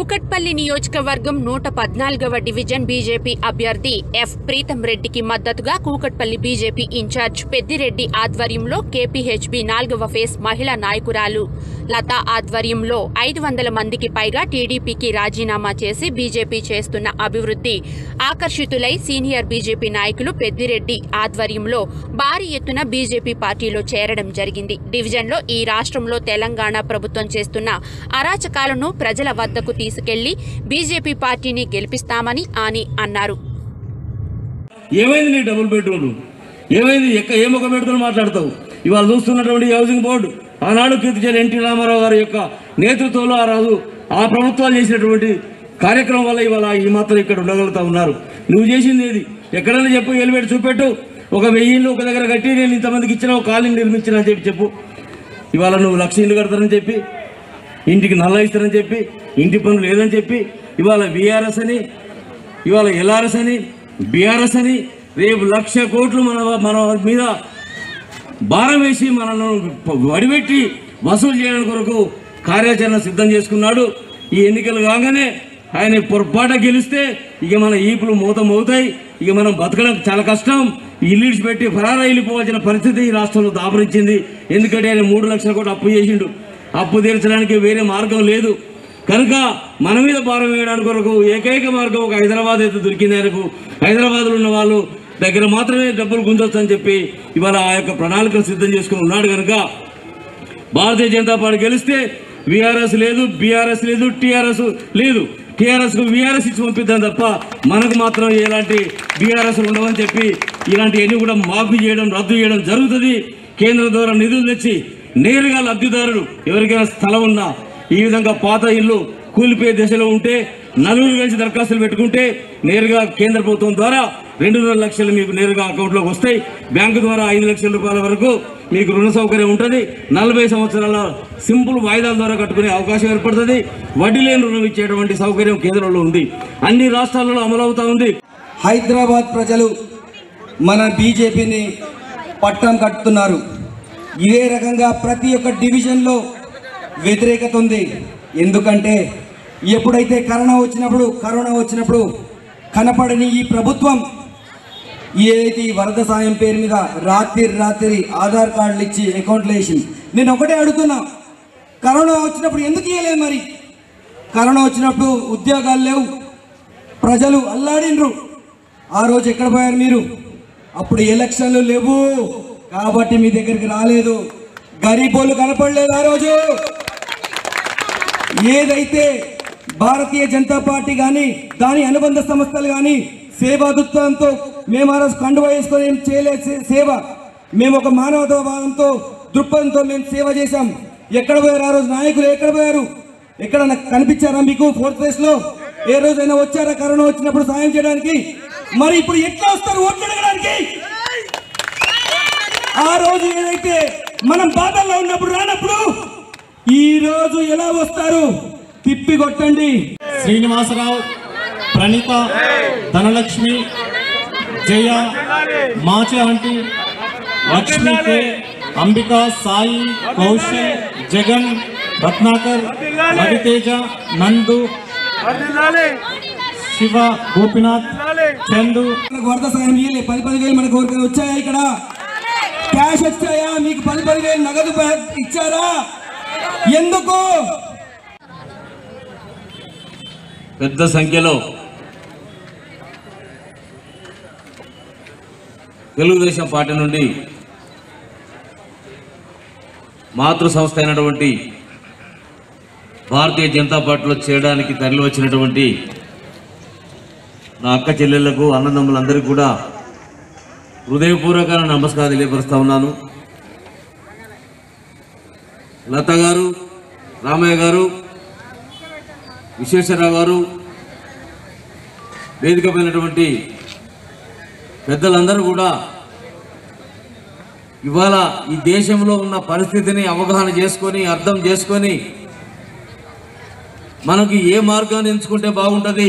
కూకట్పల్లి నియోజకవర్గం నూట పద్నాలుగవ డివిజన్ బీజేపీ అభ్యర్థి ఎఫ్ ప్రీతం రెడ్డికి మద్దతుగా కూకట్పల్లి బీజేపీ ఇన్ఛార్జ్ పెద్దిరెడ్డి ఆధ్వర్యంలో కేపీహెచ్బీ నాలుగవ ఫేస్ మహిళా నాయకురాలు లతా ఆధ్వర్యంలో ఐదు వందల మందికి పైగా టీడీపీకి రాజీనామా చేసి బీజేపీ చేస్తున్న అభివృద్ధి ఆకర్షితులై సీనియర్ బీజేపీ నాయకులు పెద్దిరెడ్డి ఆధ్వర్యంలో భారీ ఎత్తున బీజేపీ పార్టీలో చేరడం జరిగింది డివిజన్లో ఈ రాష్ట్రంలో తెలంగాణ ప్రభుత్వం చేస్తున్న అరాచకాలను ప్రజల వద్దకు తీసుకెళ్లి బీజేపీ పార్టీని గెలిపిస్తామని ఆని అన్నారు ఏమైంది నీ డబుల్ బెడ్రూమ్ ఏమైంది ఎక్క ఏ ముఖం పెట్టుకుని మాట్లాడతావు ఇవాళ చూస్తున్నటువంటి హౌసింగ్ బోర్డు ఆనాడు కీర్తిచేరి ఎన్టీ రామారావు గారి యొక్క నేతృత్వంలో ఆ రాజు ఆ ప్రభుత్వాలు చేసినటువంటి కార్యక్రమం వల్ల ఇవాళ ఈ మాత్రం ఇక్కడ ఉండగలుగుతా ఉన్నారు నువ్వు చేసింది ఏది ఎక్కడైనా చెప్పు ఎలివేట్ చూపెట్టు ఒక వెయ్యిళ్ళు ఒక దగ్గర కట్టి నేను ఇంతమందికి ఇచ్చిన ఒక కాలనీ నిర్మించిన అని చెప్పి చెప్పు ఇవాళ నువ్వు లక్ష ఇల్లు కడతానని చెప్పి ఇంటికి నల్ల ఇస్తానని చెప్పి ఇంటి పనులు లేదని చెప్పి ఇవాళ విఆర్ఎస్ అని ఇవాళ ఎల్ఆర్ఎస్ అని బీఆర్ఎస్ అని రేపు లక్ష కోట్లు మన మన మీద భారం వేసి మనల్ని వడిపెట్టి వసూలు చేయడం కొరకు కార్యాచరణ సిద్ధం చేసుకున్నాడు ఈ ఎన్నికలు కాగానే ఆయన పొరపాట గెలిస్తే ఇక మన ఈపులు మూత మోగుతాయి ఇక మనం బతకడం చాలా కష్టం ఇల్లు పెట్టి ఫరారా వెళ్ళిపోవాల్సిన పరిస్థితి ఈ రాష్ట్రంలో దాపరించింది ఎందుకంటే ఆయన మూడు లక్షల కోట్లు అప్పు చేసిండు అప్పు తీర్చడానికి వేరే మార్గం లేదు కనుక మన మీద భారం వేయడానికి కొరకు ఏకైక మార్గం ఒక హైదరాబాద్ అయితే దొరికింది ఆయనకు హైదరాబాద్లో ఉన్న వాళ్ళు దగ్గర మాత్రమే డబ్బులు గుంజొచ్చు అని చెప్పి ఇవాళ ఆ యొక్క ప్రణాళికలు సిద్ధం చేసుకుని ఉన్నాడు కనుక భారతీయ జనతా పార్టీ గెలిస్తే విఆర్ఎస్ లేదు బీఆర్ఎస్ లేదు టీఆర్ఎస్ లేదు టీఆర్ఎస్ కు విఆర్ఎస్ ఇచ్చి పంపిద్దాం తప్ప మనకు మాత్రం ఎలాంటి బీఆర్ఎస్ ఉండవని చెప్పి ఇలాంటివన్నీ కూడా మాఫీ చేయడం రద్దు చేయడం జరుగుతుంది కేంద్రం ద్వారా నిధులు తెచ్చి నేరుగా లబ్ధిదారులు ఎవరికైనా స్థలం ఉన్నా ఈ విధంగా పాత ఇల్లు కూలిపోయే దశలో ఉంటే నలుగురు కలిసి దరఖాస్తులు పెట్టుకుంటే నేరుగా కేంద్ర ప్రభుత్వం ద్వారా రెండున్నర లక్షలు మీకు నేరుగా అకౌంట్లోకి వస్తాయి బ్యాంకు ద్వారా ఐదు లక్షల రూపాయల వరకు మీకు రుణ సౌకర్యం ఉంటుంది నలభై సంవత్సరాల సింపుల్ వాయిదాల ద్వారా కట్టుకునే అవకాశం ఏర్పడుతుంది వడ్డీ లేని రుణం ఇచ్చేటువంటి సౌకర్యం కేంద్రంలో ఉంది అన్ని రాష్ట్రాలలో అమలవుతా ఉంది హైదరాబాద్ ప్రజలు మన బీజేపీని పట్టం కట్టుతున్నారు ఇదే రకంగా ప్రతి ఒక్క డివిజన్లో వ్యతిరేకత ఉంది ఎందుకంటే ఎప్పుడైతే కరోనా వచ్చినప్పుడు కరోనా వచ్చినప్పుడు కనపడని ఈ ప్రభుత్వం ఏదైతే ఈ వరద సాయం పేరు మీద రాత్రి రాత్రి ఆధార్ కార్డులు ఇచ్చి అకౌంట్లు వేసి నేను ఒకటే అడుగుతున్నా కరోనా వచ్చినప్పుడు ఎందుకు ఇవ్వలేదు మరి కరోనా వచ్చినప్పుడు ఉద్యోగాలు లేవు ప్రజలు అల్లాడిండ్రు ఆ రోజు ఎక్కడ పోయారు మీరు అప్పుడు ఎలక్షన్లు లేవు కాబట్టి మీ దగ్గరికి రాలేదు గరీబోళ్ళు కనపడలేదు ఆ రోజు ఏదైతే భారతీయ జనతా పార్టీ కానీ దాని అనుబంధ సంస్థలు కానీ సేవాదుత్వంతో మేము ఆ రోజు కండువా వేసుకొని ఏం చేయలేదు సే- సేవ మేము ఒక మానవతావాదంతో దృక్పథంతో మేము సేవ చేశాం ఎక్కడ పోయారు ఆ రోజు నాయకులు ఎక్కడ పోయారు ఎక్కడ నాకు కనిపించారా మీకు ఫోర్త్ ప్లేస్ లో ఏ రోజైనా వచ్చారా కరోనా వచ్చినప్పుడు సాయం చేయడానికి మరి ఇప్పుడు ఎట్లా వస్తారు ఓట్లు అడగడానికి ఆ రోజు ఏదైతే మనం బాధల్లో ఉన్నప్పుడు రానప్పుడు ఈ రోజు ఎలా వస్తారు తిప్పి కొట్టండి శ్రీనివాసరావు ప్రణీత ధనలక్ష్మి జయ మాచవంటి లక్ష్మి కే అంబిక సాయి కౌశల్ జగన్ రత్నాకర్ రవితేజ నందు శివ గోపినాథ్ చందు మనకు వరద సాయం ఇయ్యలే పది పది వేలు మనకు ఎవరికైనా వచ్చాయా ఇక్కడ క్యాష్ వచ్చాయా మీకు పది పది వేలు నగదు బ్యా- ఇచ్చారా ఎందుకు పెద్ద సంఖ్యలో తెలుగుదేశం పార్టీ నుండి మాతృ సంస్థ అయినటువంటి భారతీయ జనతా పార్టీలో చేరడానికి తరలి వచ్చినటువంటి నా అక్క చెల్లెళ్లకు అన్నదమ్ములందరికీ కూడా హృదయపూర్వక నమస్కారం తెలియపరుస్తా ఉన్నాను లత గారు రామయ్య గారు విశ్వేశ్వరరావు గారు వేదికమైనటువంటి పెద్దలందరూ కూడా ఇవాళ ఈ దేశంలో ఉన్న పరిస్థితిని అవగాహన చేసుకొని అర్థం చేసుకొని మనకి ఏ మార్గాన్ని ఎంచుకుంటే బాగుంటుంది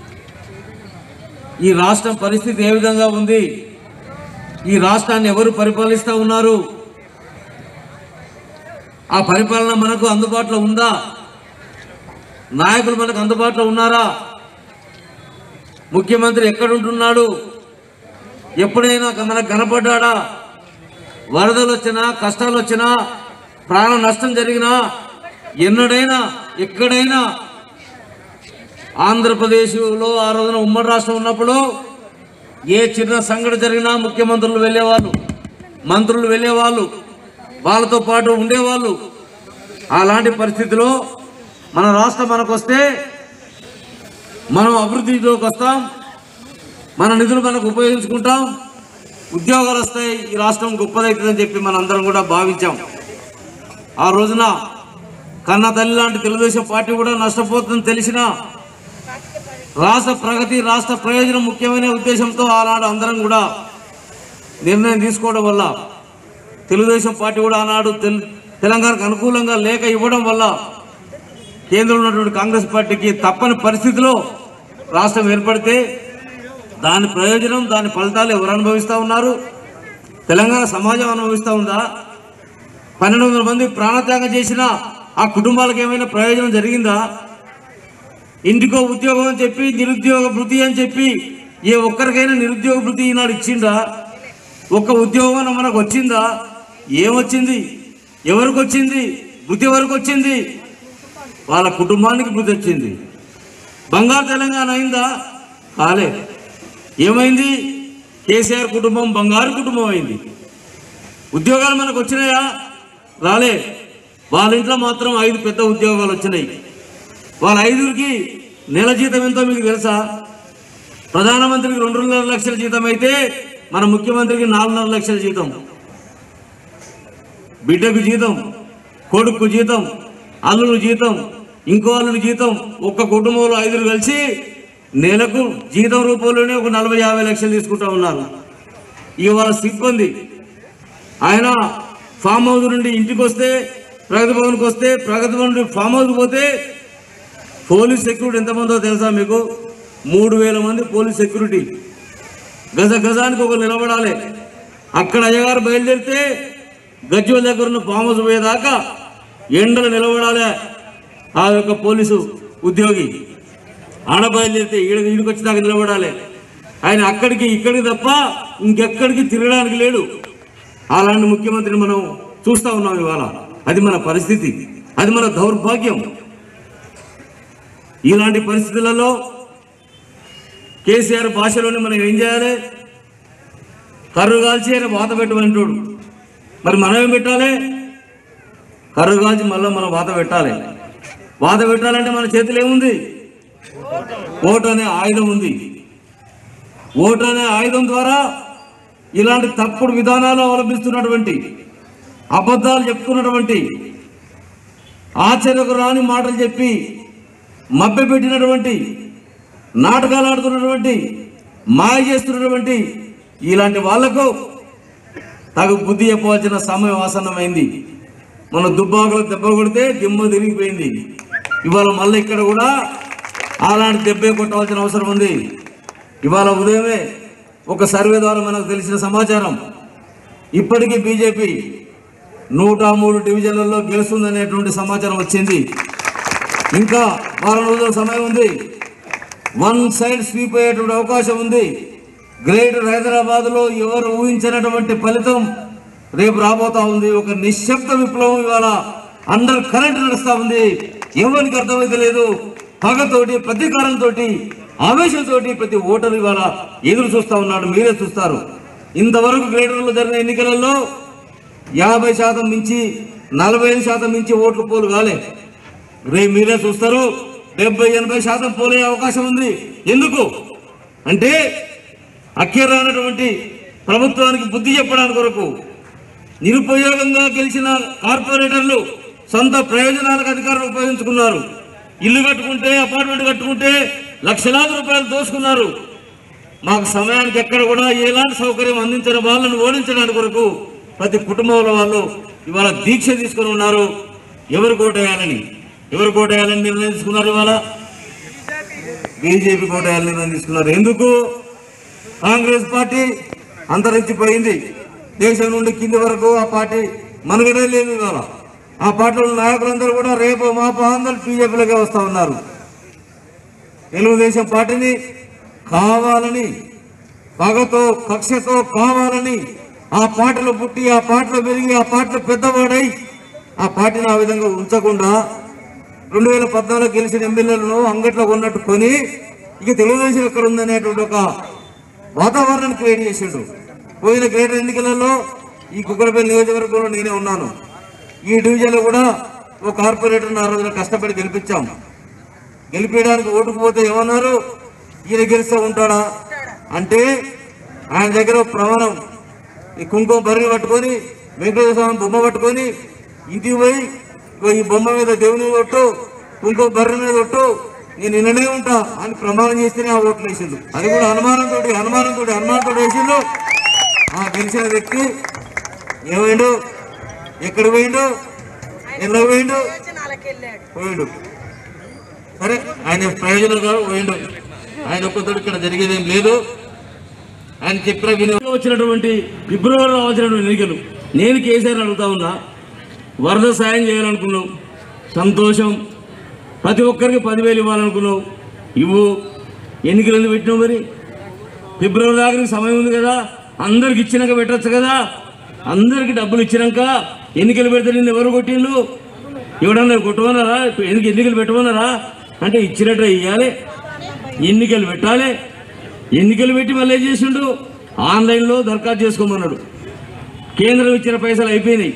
ఈ రాష్ట్రం పరిస్థితి ఏ విధంగా ఉంది ఈ రాష్ట్రాన్ని ఎవరు పరిపాలిస్తూ ఉన్నారు ఆ పరిపాలన మనకు అందుబాటులో ఉందా నాయకులు మనకు అందుబాటులో ఉన్నారా ముఖ్యమంత్రి ఎక్కడుంటున్నాడు ఎప్పుడైనా మనకు కనపడ్డాడా వరదలు వచ్చినా కష్టాలు వచ్చినా ప్రాణ నష్టం జరిగినా ఎన్నడైనా ఎక్కడైనా ఆంధ్రప్రదేశ్లో ఆ రోజున ఉమ్మడి రాష్ట్రం ఉన్నప్పుడు ఏ చిన్న సంఘటన జరిగినా ముఖ్యమంత్రులు వెళ్ళేవాళ్ళు మంత్రులు వెళ్ళేవాళ్ళు వాళ్ళతో పాటు ఉండేవాళ్ళు అలాంటి పరిస్థితిలో మన రాష్ట్రం మనకు వస్తే మనం అభివృద్ధిలోకి వస్తాం మన నిధులు మనకు ఉపయోగించుకుంటాం ఉద్యోగాలు వస్తాయి ఈ రాష్ట్రం గొప్పదవుతుందని చెప్పి మనందరం కూడా భావించాం ఆ రోజున కన్న తల్లి లాంటి తెలుగుదేశం పార్టీ కూడా నష్టపోతుందని తెలిసినా రాష్ట్ర ప్రగతి రాష్ట్ర ప్రయోజనం ముఖ్యమైన ఉద్దేశంతో ఆనాడు అందరం కూడా నిర్ణయం తీసుకోవడం వల్ల తెలుగుదేశం పార్టీ కూడా ఆనాడు తెల్- తెలంగాణకు అనుకూలంగా లేక ఇవ్వడం వల్ల కేంద్రంలో ఉన్నటువంటి కాంగ్రెస్ పార్టీకి తప్పని పరిస్థితిలో రాష్ట్రం ఏర్పడితే దాని ప్రయోజనం దాని ఫలితాలు ఎవరు అనుభవిస్తూ ఉన్నారు తెలంగాణ సమాజం అనుభవిస్తూ ఉందా పన్నెండు వందల మంది ప్రాణత్యాగం చేసిన ఆ కుటుంబాలకు ఏమైనా ప్రయోజనం జరిగిందా ఇంటికో ఉద్యోగం అని చెప్పి నిరుద్యోగ భృతి అని చెప్పి ఏ ఒక్కరికైనా నిరుద్యోగ భృతి ఈనాడు ఇచ్చిందా ఒక్క ఉద్యోగం మనకు వచ్చిందా ఏమొచ్చింది ఎవరికి వచ్చింది భృతి ఎవరికి వచ్చింది వాళ్ళ కుటుంబానికి భృతి వచ్చింది బంగారు తెలంగాణ అయిందా కాలే ఏమైంది కేసీఆర్ కుటుంబం బంగారు కుటుంబం అయింది ఉద్యోగాలు మనకు వచ్చినాయా రాలే వాళ్ళ ఇంట్లో మాత్రం ఐదు పెద్ద ఉద్యోగాలు వచ్చినాయి వాళ్ళ ఐదుగురికి నెల జీతం ఎంతో మీకు తెలుసా ప్రధానమంత్రికి రెండున్నర లక్షల జీతం అయితే మన ముఖ్యమంత్రికి నాలుగున్నర లక్షల జీతం బిడ్డకు జీతం కొడుకు జీతం అల్లుడు జీతం ఇంకో అల్లుడు జీతం ఒక్క కుటుంబంలో ఐదుగురు కలిసి నెలకు జీతం రూపంలోనే ఒక నలభై యాభై లక్షలు తీసుకుంటా ఉన్నారు ఇవాళ సిబ్బంది ఆయన ఫామ్ హౌస్ నుండి ఇంటికి వస్తే ప్రగతి భవన్కి వస్తే ప్రగతి భవన్ నుండి ఫామ్ హౌస్కి పోతే పోలీస్ సెక్యూరిటీ ఎంతమందో తెలుసా మీకు మూడు వేల మంది పోలీస్ సెక్యూరిటీ గజ గజానికి ఒక నిలబడాలి అక్కడ అయ్యగారు బయలుదేరితే గజ్జోల దగ్గర ఉన్న ఫామ్ హౌస్ పోయేదాకా ఎండలు నిలబడాలి ఆ యొక్క పోలీసు ఉద్యోగి ఆడ బయలుదేరితే ఈడ ఈడికి వచ్చేదాకా నిలబడాలి ఆయన అక్కడికి ఇక్కడికి తప్ప ఇంకెక్కడికి తిరగడానికి లేడు అలాంటి ముఖ్యమంత్రిని మనం చూస్తా ఉన్నాం ఇవాళ అది మన పరిస్థితి అది మన దౌర్భాగ్యం ఇలాంటి పరిస్థితులలో కేసీఆర్ భాషలోనే మనం ఏం చేయాలి కర్రు కాల్చి ఆయన వాత పెట్టమంటాడు మరి మనం ఏం పెట్టాలి కర్రు కాల్చి మళ్ళీ మనం వాత పెట్టాలి వాత పెట్టాలంటే మన చేతిలో ఏముంది ఓటు అనే ఆయుధం ఉంది ఓటు అనే ఆయుధం ద్వారా ఇలాంటి తప్పుడు విధానాలు అవలంబిస్తున్నటువంటి అబద్ధాలు చెప్తున్నటువంటి ఆశ్చర్యకు రాని మాటలు చెప్పి మభ్యపెట్టినటువంటి నాటకాలు ఆడుతున్నటువంటి మాయ చేస్తున్నటువంటి ఇలాంటి వాళ్లకు తగు బుద్ధి చెప్పవలసిన సమయం ఆసన్నమైంది మన దుబ్బాకులు దెబ్బ కొడితే దిమ్మ తిరిగిపోయింది ఇవాళ మళ్ళీ ఇక్కడ కూడా అలాంటి దెబ్బే కొట్టవలసిన అవసరం ఉంది ఇవాళ ఉదయమే ఒక సర్వే ద్వారా మనకు తెలిసిన సమాచారం ఇప్పటికీ బీజేపీ నూట మూడు డివిజన్లలో గెలుస్తుందనేటువంటి సమాచారం వచ్చింది ఇంకా వారం రోజుల సమయం ఉంది వన్ సైడ్ స్వీప్ అయ్యేటువంటి అవకాశం ఉంది గ్రేటర్ హైదరాబాద్ లో ఎవరు ఊహించినటువంటి ఫలితం రేపు రాబోతా ఉంది ఒక నిశ్శబ్ద విప్లవం ఇవాళ అండర్ కరెంట్ నడుస్తా ఉంది ఎవరికి అర్థమైతే లేదు పగతోటి ప్రతీకారంతో ఆవేశంతో ప్రతి ఓటరు ఇవాళ ఎదురు చూస్తా ఉన్నాడు మీరే చూస్తారు ఇంతవరకు గ్రేటర్లో జరిగిన ఎన్నికలలో యాభై శాతం మించి నలభై ఐదు శాతం మించి ఓట్లు పోలు కాలే రేపు మీరే చూస్తారు డెబ్బై ఎనభై శాతం పోలే అవకాశం ఉంది ఎందుకు అంటే అఖ్యరానటువంటి ప్రభుత్వానికి బుద్ధి చెప్పడానికి కొరకు నిరుపయోగంగా గెలిచిన కార్పొరేటర్లు సొంత ప్రయోజనాలకు అధికారులు ఉపయోగించుకున్నారు ఇల్లు కట్టుకుంటే అపార్ట్మెంట్ కట్టుకుంటే లక్షలాది రూపాయలు దోసుకున్నారు మాకు సమయానికి ఎక్కడ కూడా ఎలాంటి సౌకర్యం అందించిన వాళ్ళను ఓడించడానికి కొరకు ప్రతి కుటుంబంలో వాళ్ళు ఇవాళ దీక్ష తీసుకొని ఉన్నారు ఎవరు కోటేయాలని ఎవరు కోటేయాలని నిర్ణయం తీసుకున్నారు ఇవాళ బీజేపీ కోటేయాలని నిర్ణయం తీసుకున్నారు ఎందుకు కాంగ్రెస్ పార్టీ అంతరించిపోయింది దేశం నుండి కింది వరకు ఆ పార్టీ మనుగడే లేదు ఇవాళ ఆ పార్టీల నాయకులందరూ కూడా రేపు మాపు అందరూ బీజేపీలోకి వస్తూ ఉన్నారు తెలుగుదేశం పార్టీని కావాలని పగతో కక్షతో కావాలని ఆ పాటలు పుట్టి ఆ పాటలు పెరిగి ఆ పాటలు పెద్దవాడై ఆ పార్టీని ఆ విధంగా ఉంచకుండా రెండు వేల పద్నాలుగు గెలిచిన ఎమ్మెల్యేలను అంగట్లో ఉన్నట్టు కొని ఇక తెలుగుదేశం ఎక్కడ ఉందనేటువంటి ఒక వాతావరణాన్ని క్రియేట్ చేసిండు పోయిన గ్రేటర్ ఎన్నికలలో ఈ కుక్కరపల్లి నియోజకవర్గంలో నేనే ఉన్నాను ఈ డివిజన్లో కూడా ఓ కార్పొరేటర్ని ఆ రోజున కష్టపడి గెలిపించాం గెలిపించడానికి ఓటుకు పోతే ఏమన్నారు ఈయన గెలిస్తే ఉంటాడా అంటే ఆయన దగ్గర ఒక ప్రమాణం ఈ కుంకుమ బరిని పట్టుకొని వెంకటేశ్వర స్వామి బొమ్మ పట్టుకొని ఇంటికి పోయి ఇగో ఈ బొమ్మ మీద దేవుని కొట్టు కుంకుమ బర్రె మీద కొట్టు నేను నిన్ననే ఉంటా అని ప్రమాణం చేస్తేనే ఆ ఓట్లు వేసిండు అది కూడా హనుమానంతో హనుమానంతో హనుమానంతో వేసిండు ఆ గెలిచిన వ్యక్తి ఏమైండు ఎక్కడ పోయిండు ఎక్కడ పోయిండు పోయిండు సరే ఆయన ప్రయోజనం కాదు పోయిండు ఆయన ఒక్కతోడు ఇక్కడ జరిగేది ఏం లేదు ఆయన చెప్పిన విని వచ్చినటువంటి ఫిబ్రవరిలో వచ్చినటువంటి ఎన్నికలు నేను కేసీఆర్ అడుగుతా ఉన్నా వరద సాయం చేయాలనుకున్నావు సంతోషం ప్రతి ఒక్కరికి పదివేలు ఇవ్వాలనుకున్నావు ఇవ్వు ఎన్నికలు ఎందుకు పెట్టినావు మరి ఫిబ్రవరి దాకా నీకు సమయం ఉంది కదా అందరికి ఇచ్చినాక పెట్టచ్చు కదా అందరికి డబ్బులు ఇచ్చినాక ఎన్నికలు పెడితే నిన్ను ఎవరు కొట్టిండ్రు ఎవడన్నా కొట్టమన్నారా ఎందుకు ఎన్నికలు పెట్టమన్నారా అంటే ఇచ్చినట్టు ఇవ్వాలి ఎన్నికలు పెట్టాలి ఎన్నికలు పెట్టి మళ్ళీ ఏం చేసిండు ఆన్లైన్లో దరఖాస్తు చేసుకోమన్నాడు కేంద్రం ఇచ్చిన పైసలు అయిపోయినాయి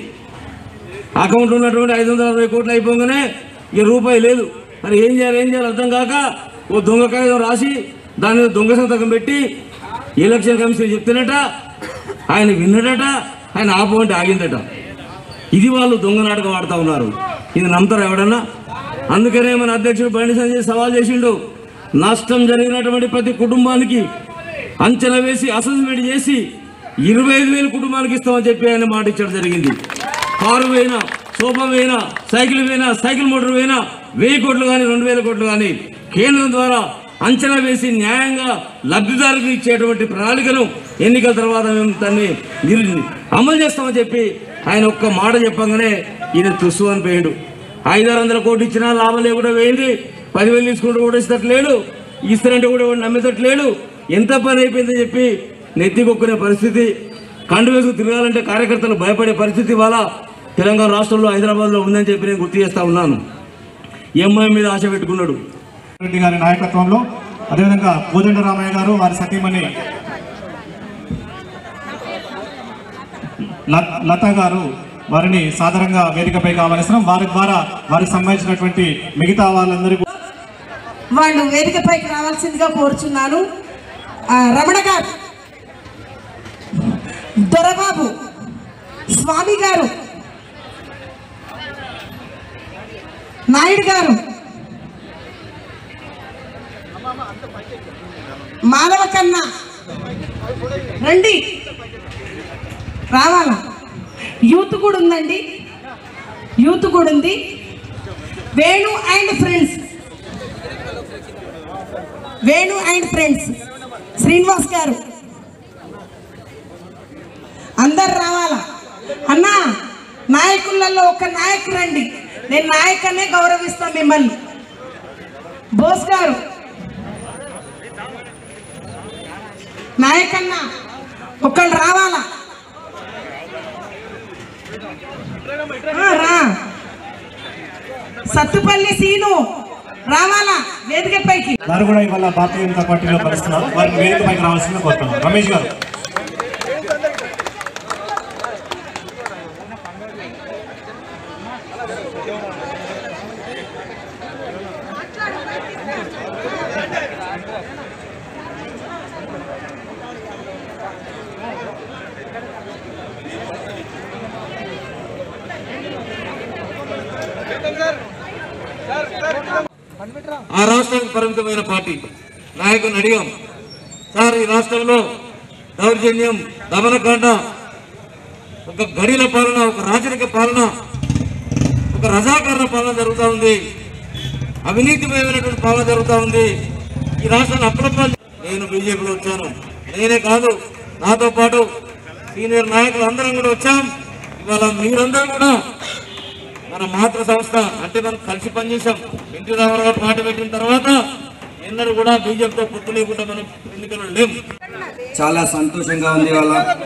అకౌంట్ ఉన్నటువంటి ఐదు వందల అరవై కోట్లు అయిపోగానే ఇక రూపాయి లేదు మరి ఏం చేయాలి ఏం చేయాలి అర్థం కాక ఓ దొంగ కాగితం రాసి దాని మీద దొంగ సంతకం పెట్టి ఎలక్షన్ కమిషన్ చెప్తున్నట ఆయన విన్నడట ఆయన ఆపు ఆగిందట ఇది వాళ్ళు దొంగ నాటకం ఆడుతూ ఉన్నారు ఇది నమ్ముతారు ఎవడన్నా అందుకనే మన అధ్యక్షుడు బండి సంజయ్ సవాల్ చేసిండు నష్టం జరిగినటువంటి ప్రతి కుటుంబానికి అంచనా వేసి అసెస్మెంట్ చేసి ఇరవై ఐదు వేలు కుటుంబానికి ఇస్తామని చెప్పి ఆయన మాట ఇచ్చడం జరిగింది కారు పోయినా సోఫా పోయినా సైకిల్ పోయినా సైకిల్ మోటార్ పోయినా వెయ్యి కోట్లు కానీ రెండు వేల కోట్లు కానీ కేంద్రం ద్వారా అంచనా వేసి న్యాయంగా లబ్ధిదారులకు ఇచ్చేటువంటి ప్రణాళికను ఎన్నికల తర్వాత మేము దాన్ని నిర్- అమలు చేస్తామని చెప్పి ఆయన ఒక్క మాట చెప్పగానే ఈయన తుస్సు అని పోయాడు ఐదారు వందల కోట్లు ఇచ్చినా లాభం లేకుండా పోయింది పదివేలు తీసుకుంటూ కూడా ఇస్తట్టు లేడు ఇస్తారంటే కూడా ఎవడు నమ్మేటట్టు లేడు ఎంత పని అయిపోయిందని చెప్పి నెత్తికొక్కునే పరిస్థితి కండు వేసుకు తిరగాలంటే కార్యకర్తలు భయపడే పరిస్థితి ఇవాళ తెలంగాణ రాష్ట్రంలో హైదరాబాద్లో ఉందని చెప్పి నేను గుర్తు చేస్తా ఉన్నాను ఎంఐ మీద ఆశ పెట్టుకున్నాడు రెడ్డి గారి నాయకత్వంలో అదేవిధంగా కోదండ రామయ్య గారు వారి సతీమణి ల- లత గారు వారిని సాధారణంగా వేదికపై కావలసిన వారి ద్వారా వారికి సంబంధించినటువంటి మిగతా వాళ్ళందరికీ వాళ్ళు వేదికపైకి రావాల్సిందిగా కోరుచున్నాను ఆ, రమణ గారు దొరబాబు స్వామి గారు నాయుడు గారు మాధవ కన్నా రండి రావాలా యూత్ కూడా ఉందండి యూత్ కూడా ఉంది Venu and friends Venu and friends Srinivas గారు అందరు రావాలా అన్నా నాయకులలో ఒక నాయకుడు రండి నేను నాయకనే గౌరవిస్తాను మిమ్మల్ని బోస్ గారు నాయకన్నా ఒకళ్ళు రావాలా ఆ, రా సత్తుపల్లి సీను రావాలా వేదికపైకి వారు కూడా ఇవాళ భారతీయ జనతా పార్టీలో కలుస్తున్నారు వారిని వేదికపైకి రావాల్సిందిగా కోరుతున్నాం రమేష్ గారు ఆ రాష్ట్రానికి పరిమితమైన పార్టీ నాయకుని అడిగాం సార్ ఈ రాష్ట్రంలో దౌర్జన్యం దమనకాండ ఒక గడిల పాలన ఒక రాజరిక పాలన ఒక రజాకరణ పాలన జరుగుతూ ఉంది అవినీతిమయమైనటువంటి పాలన జరుగుతూ ఉంది ఈ రాష్ట్రాన్ని అప్పుడప్పుడు నేను బీజేపీలో వచ్చాను నేనే కాదు నాతో పాటు సీనియర్ నాయకులు అందరం కూడా వచ్చాం ఇవాళ మీరందరూ కూడా మన మాతృ సంస్థ అంటే మనం కలిసి పనిచేసాం ఎన్టీ రామారావు పాట పెట్టిన తర్వాత ఎన్నడూ కూడా బీజేపీతో పొత్తు లేకుండా మనం ఎన్నికలు లేము చాలా సంతోషంగా ఉంది వాళ్ళ